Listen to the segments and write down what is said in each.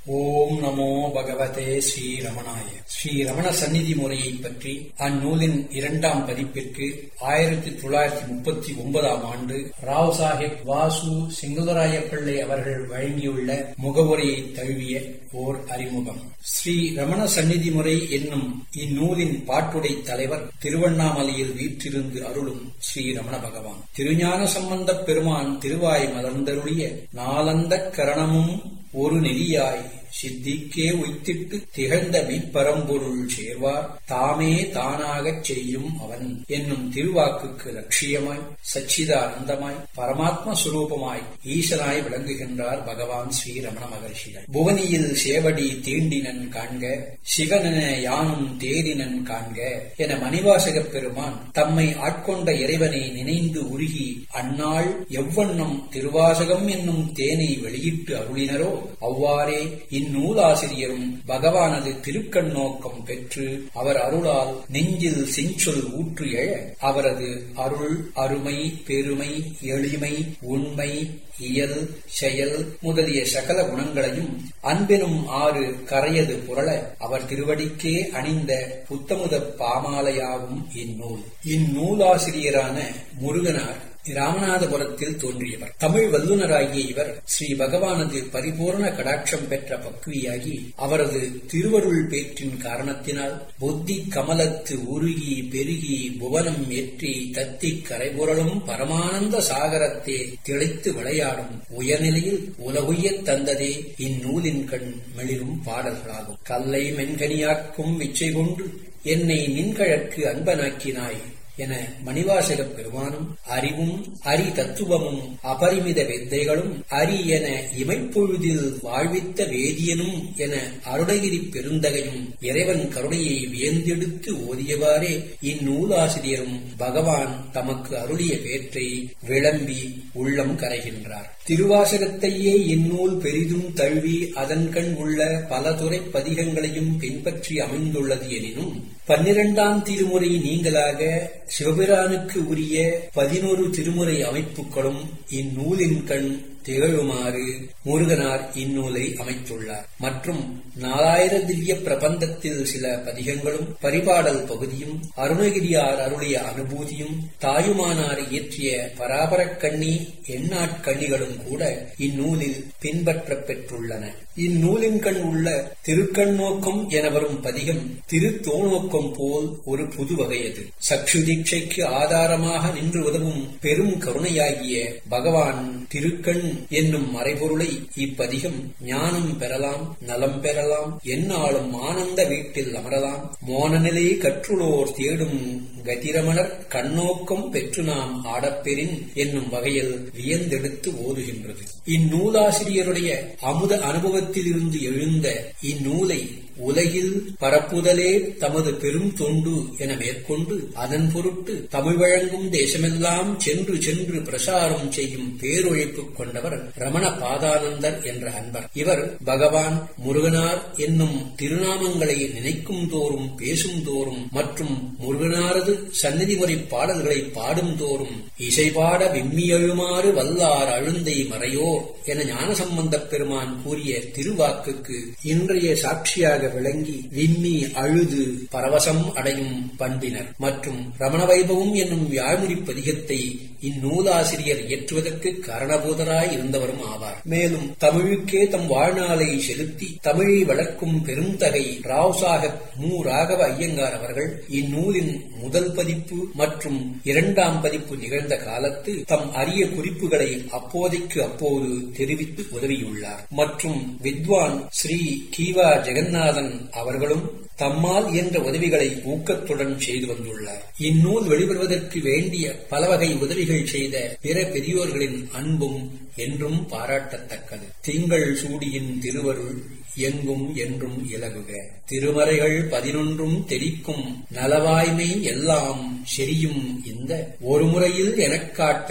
ஓம் நமோ பகவதே ஸ்ரீ ரமணாய ஸ்ரீ ரமண சந்நிதி முறையை பற்றி அந்நூலின் இரண்டாம் பதிப்பிற்கு ஆயிரத்தி தொள்ளாயிரத்தி முப்பத்தி ஒன்பதாம் ஆண்டு ராவ் சாஹிப் வாசு சிங்கதராய பிள்ளை அவர்கள் வழங்கியுள்ள முகவுரையை தழுவிய ஓர் அறிமுகம் ஸ்ரீ ரமண சந்நிதி முறை என்னும் இந்நூலின் பாட்டுடை தலைவர் திருவண்ணாமலையில் வீற்றிருந்து அருளும் ஸ்ரீ ரமண பகவான் திருஞான சம்பந்தப் பெருமான் திருவாய் மலர்ந்தருளிய நாலந்த கரணமும் ஒரு நெறியாய் சித்திக்கே உய்த்திட்டு திகழ்ந்த மீப்பரம்பொருள் சேர்வார் தாமே தானாகச் செய்யும் அவன் என்னும் திருவாக்குக்கு லட்சியமாய் சச்சிதானந்தமாய் பரமாத்ம சுரூபமாய் ஈசனாய் விளங்குகின்றார் பகவான் ஸ்ரீ ரமண மகர்ஷிகள் புவனியில் சேவடி தீண்டினன் காண்க சிவனென யானும் தேரினன் காண்க என மணிவாசகப் பெருமான் தம்மை ஆட்கொண்ட இறைவனை நினைந்து உருகி அந்நாள் எவ்வண்ணம் திருவாசகம் என்னும் தேனை வெளியிட்டு அருளினரோ அவ்வாறே இந்நூலாசிரியரும் பகவானது திருக்கண்ணோக்கம் பெற்று அவர் அருளால் நெஞ்சில் செஞ்சொல் ஊற்று எழ அவரது அருள் அருமை பெருமை எளிமை உண்மை இயல் செயல் முதலிய சகல குணங்களையும் அன்பெனும் ஆறு கரையது புரள அவர் திருவடிக்கே அணிந்த புத்தமுத பாமாலையாகும் இந்நூல் இந்நூலாசிரியரான முருகனார் ராமநாதபுரத்தில் தோன்றியவர் தமிழ் வல்லுநராகிய இவர் ஸ்ரீ பகவானது பரிபூர்ண கடாட்சம் பெற்ற பக்குவியாகி அவரது திருவருள் பேற்றின் காரணத்தினால் புத்தி கமலத்து உருகி பெருகி புவனம் ஏற்றி தத்தி கரைபுரளும் பரமானந்த சாகரத்தே திளைத்து விளையாடும் உயர்நிலையில் உலகுயத் தந்ததே இந்நூலின் கண் மெளிரும் பாடல்களாகும் கல்லை மென்கனியாக்கும் விச்சை கொண்டு என்னை நின்கழற்கு அன்பனாக்கினாய் என மணிவாசகப் பெருமானும் அறிவும் அரி தத்துவமும் அபரிமித வித்தைகளும் அரி என இமைப்பொழுதில் வாழ்வித்த வேதியனும் என அருணகிரி பெருந்தகையும் இறைவன் கருணையை வியந்தெடுத்து ஓதியவாறே இந்நூலாசிரியரும் பகவான் தமக்கு அருளிய பேற்றை விளம்பி உள்ளம் கரைகின்றார் திருவாசகத்தையே இந்நூல் பெரிதும் தழுவி அதன் கண் உள்ள பல துறை பதிகங்களையும் பின்பற்றி அமைந்துள்ளது எனினும் பன்னிரண்டாம் திருமுறை நீங்களாக சிவபிரானுக்கு உரிய பதினோரு திருமுறை அமைப்புகளும் இந்நூலின் கண் திகழுமாறு முருகனார் இந்நூலை அமைத்துள்ளார் மற்றும் நாலாயிர திவ்ய பிரபந்தத்தில் சில பதிகங்களும் பரிபாடல் பகுதியும் அருணகிரியார் அருளிய அனுபூதியும் தாயுமானார் இயற்றிய பராபரக் கண்ணி எண்ணாட்கண்ணிகளும் கூட இந்நூலில் பின்பற்றப் பெற்றுள்ளன இந்நூலின் கண் உள்ள திருக்கண்ணோக்கம் என வரும் பதிகம் திருத்தோணோக்கம் போல் ஒரு புது வகையது சக்ஷு தீட்சைக்கு ஆதாரமாக நின்று உதவும் பெரும் கருணையாகிய பகவான் திருக்கண் என்னும் மறைபொருளை இப்பதிகம் ஞானம் பெறலாம் நலம் பெறலாம் எந்நாளும் ஆனந்த வீட்டில் அமரலாம் மோனநிலை கற்றுளோர் தேடும் கதிரமணர் கண்ணோக்கம் பெற்று நாம் ஆடப்பெறின் என்னும் வகையில் வியந்தெடுத்து ஓதுகின்றது இந்நூலாசிரியருடைய அமுத அனுபவத்தில் இருந்து எழுந்த இந்நூலை உலகில் பரப்புதலே தமது பெரும் தொண்டு என மேற்கொண்டு அதன் பொருட்டு தமிழ் வழங்கும் தேசமெல்லாம் சென்று சென்று பிரசாரம் செய்யும் பேரொழிப்பு கொண்டவர் ரமண பாதானந்தர் என்ற அன்பர் இவர் பகவான் முருகனார் என்னும் திருநாமங்களை நினைக்கும் தோறும் பேசும் தோறும் மற்றும் முருகனாரது சந்நிதி முறை பாடல்களை பாடும் தோறும் இசைபாட விம்மியழுமாறு வல்லார் அழுந்தை மறையோர் என ஞானசம்பந்தப் பெருமான் கூறிய திருவாக்குக்கு இன்றைய சாட்சியாக விளங்கி விம்மி அழுது பரவசம் அடையும் பண்பினர் மற்றும் ரமண வைபவம் என்னும் யாழ்மொழி பதிகத்தை இந்நூலாசிரியர் இயற்றுவதற்கு காரணபூதராய் இருந்தவரும் ஆவார் மேலும் தமிழுக்கே தம் வாழ்நாளை செலுத்தி தமிழை வளர்க்கும் பெருந்தகை ராவ் சாஹப் மு ராகவ ஐயங்கார் அவர்கள் இந்நூலின் முதல் பதிப்பு மற்றும் இரண்டாம் பதிப்பு நிகழ்ந்த காலத்து தம் அரிய குறிப்புகளை அப்போதைக்கு அப்போது தெரிவித்து உதவியுள்ளார் மற்றும் வித்வான் ஸ்ரீ கீவா ஜெகநாதன் அவர்களும் தம்மால் இயன்ற உதவிகளை ஊக்கத்துடன் செய்து வந்துள்ளார் இந்நூல் வெளிவருவதற்கு வேண்டிய பல வகை உதவிகள் செய்த பிற பெரியோர்களின் அன்பும் என்றும் பாராட்டத்தக்கது திங்கள் சூடியின் திருவருள் எங்கும் என்றும் இலகுக திருமறைகள் பதினொன்றும் தெரிக்கும் நலவாய்மை எல்லாம் செரியும் இந்த ஒரு முறையில் எனக்காட்ட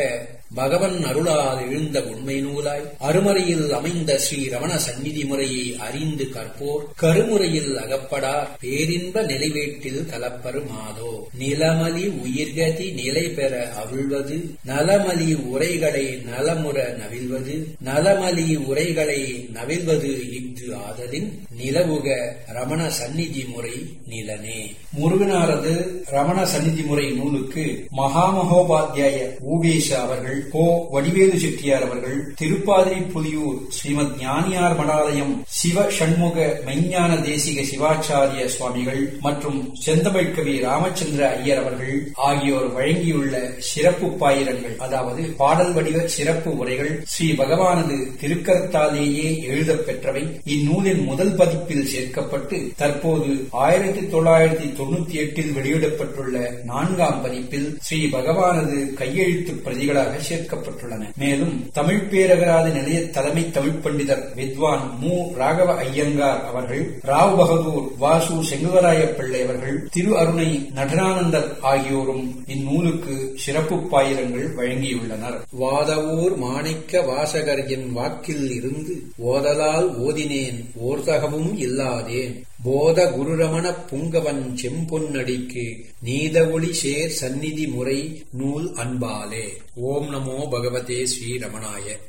பகவன் அருளால் எழுந்த உண்மை நூலாய் அருமறையில் அமைந்த ஸ்ரீ ரமண சந்நிதி முறையை அறிந்து கற்போர் கருமுறையில் அகப்படார் பேரின்ப நிலைவேட்டில் கலப்பரு மாதோ நிலமலி உயிர்கதி நிலை பெற அவிழ்வது நலமலி உரைகளை நலமுற நவில்வது நலமலி உரைகளை நவில்வது இஃது ஆதலின் நிலவுக ரமண சந்நிதி முறை நிலனே முருகனாரது ரமண சந்நிதி முறை நூலுக்கு மகாமகோபாத்தியாய ஊபேஷ அவர்கள் கோ வடிவேலு செட்டியார் அவர்கள் திருப்பாதிரி புலியூர் ஸ்ரீமத் ஞானியார் மடாலயம் சிவ சண்முக மெஞ்ஞான தேசிக சிவாச்சாரிய சுவாமிகள் மற்றும் செந்தமிழ் கவி ராமச்சந்திர ஐயர் அவர்கள் ஆகியோர் வழங்கியுள்ள சிறப்பு பாயிரங்கள் அதாவது பாடல் வடிவ சிறப்பு உரைகள் ஸ்ரீ பகவானது திருக்கரத்தாலேயே எழுதப் பெற்றவை இந்நூலின் முதல் பதிப்பில் சேர்க்கப்பட்டு தற்போது ஆயிரத்தி தொள்ளாயிரத்தி தொண்ணூத்தி எட்டில் வெளியிடப்பட்டுள்ள நான்காம் பதிப்பில் ஸ்ரீ பகவானது கையெழுத்து பிரதிகளாக சேர்க்கப்பட்டுள்ளன மேலும் தமிழ் பேரகராத நிலைய தலைமை தமிழ் பண்டிதர் வித்வான் மு ராகவ ஐயங்கார் அவர்கள் ராவ் பகதூர் வாசு செங்குவராய பிள்ளை அவர்கள் திரு அருணை நடனானந்தர் ஆகியோரும் இந்நூலுக்கு சிறப்பு பாயிரங்கள் வழங்கியுள்ளனர் வாதவூர் மாணிக்க வாசகரின் வாக்கில் இருந்து ஓதலால் ஓதினேன் ஓர்தகமும் இல்லாதேன் போத குருரமண புங்கவன் செம்பொன்னடிக்கு நீத ஒளி சேர் சந்நிதி முறை நூல் அன்பாலே ஓம் நமோ பகவதே ஸ்ரீ ரமணாய